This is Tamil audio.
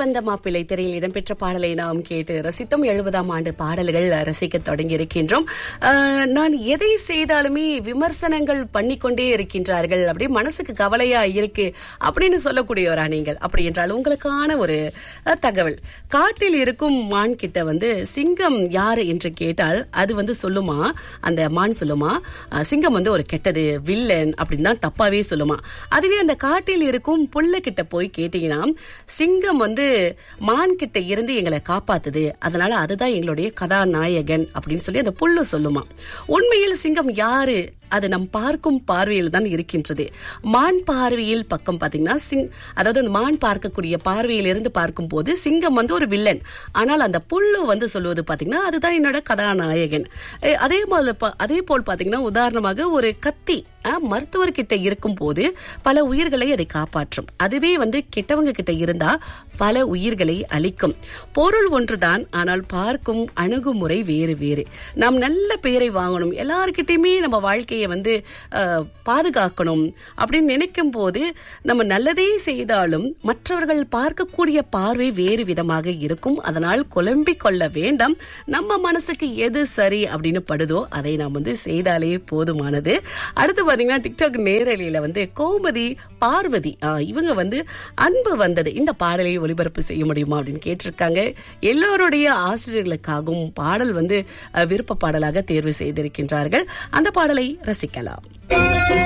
வந்த மாப்பிள்ளை திரையில் இடம்பெற்ற பாடலை நாம் கேட்டு ரசித்தோம் எழுபதாம் ஆண்டு பாடல்கள் ரசிக்க தொடங்கி இருக்கின்றோம் ஆஹ், நான் எதை செய்தாலுமே விமர்சனங்கள் பண்ணிக்கொண்டே இருக்கின்றார்கள் அப்படியே மனசுக்கு கவலையா இருக்கு அப்படின்னு சொல்லக்கூடியவரா நீங்கள் அப்படி என்றால் உங்களுக்கான ஒரு அஹ், தகவல் காட்டில் இருக்கும் மான் கிட்ட வந்து சிங்கம் யாரு என்று கேட்டால் அது வந்து சொல்லுமா அந்த மான் சொல்லுமா அஹ், சிங்கம் வந்து ஒரு கெட்டது வில்லன் அப்படின்னு தான் தப்பாவே சொல்லுமா அதுவே அந்த காட்டில் இருக்கும் புல்ல கிட்ட போய் கேட்டீங்கன்னா சிங்கம் வந்து மான் கிட்ட இருந்து எங்களை காப்பாத்துது அதனால அதுதான் எங்களுடைய கதாநாயகன் அப்படின்னு சொல்லி அந்த புல்லு சொல்லுமா உண்மையில் சிங்கம் யாரு அது நம் பார்க்கும் பார்வையில் தான் இருக்கின்றது மான் பார்வையில் பக்கம் பாத்தீங்கன்னா சிங் அதாவது அந்த மான் பார்க்கக்கூடிய பார்வையில் இருந்து பார்க்கும் போது சிங்கம் வந்து ஒரு வில்லன் ஆனால் அந்த புல்லு வந்து சொல்லுவது பாத்தீங்கன்னா அதுதான் என்னோட கதாநாயகன் அஹ் அதே போல ப- அதே போல் பாத்தீங்கன்னா உதாரணமாக ஒரு கத்தி அஹ், மருத்துவர்கிட்ட இருக்கும் போது பல உயிர்களை அதை காப்பாற்றும் அதுவே வந்து கெட்டவங்க கிட்ட இருந்தா பல உயிர்களை அழிக்கும் பொருள் ஒன்றுதான் ஆனால் பார்க்கும் அணுகுமுறை வேறு வேறு நாம் நல்ல பெயரை வாங்கணும் எல்லார்கிட்டயுமே நம்ம வாழ்க்கையை வந்து அஹ், பாதுகாக்கணும் அப்படின்னு நினைக்கும் போது நம்ம நல்லதே செய்தாலும் மற்றவர்கள் பார்க்கக்கூடிய பார்வை வேறு விதமாக இருக்கும் அதனால் குழம்பிக் கொள்ள வேண்டாம் நம்ம மனசுக்கு எது சரி அப்படின்னு படுதோ அதை நாம் வந்து செய்தாலே போதுமானது அடுத்து பாத்தீங்கன்னா டிக்டாக் நேரலையில வந்து கோமதி பார்வதி ஆ, இவங்க வந்து அன்பு வந்தது இந்த பாடலை ஒளிபரப்பு செய்ய முடியுமா அப்படின்னு கேட்டிருக்காங்க எல்லோருடைய ஆசிரியர்களுக்காகவும் பாடல் வந்து அஹ், விருப்ப பாடலாக தேர்வு செய்திருக்கின்றார்கள் அந்த பாடலை ரசிக்கலாம்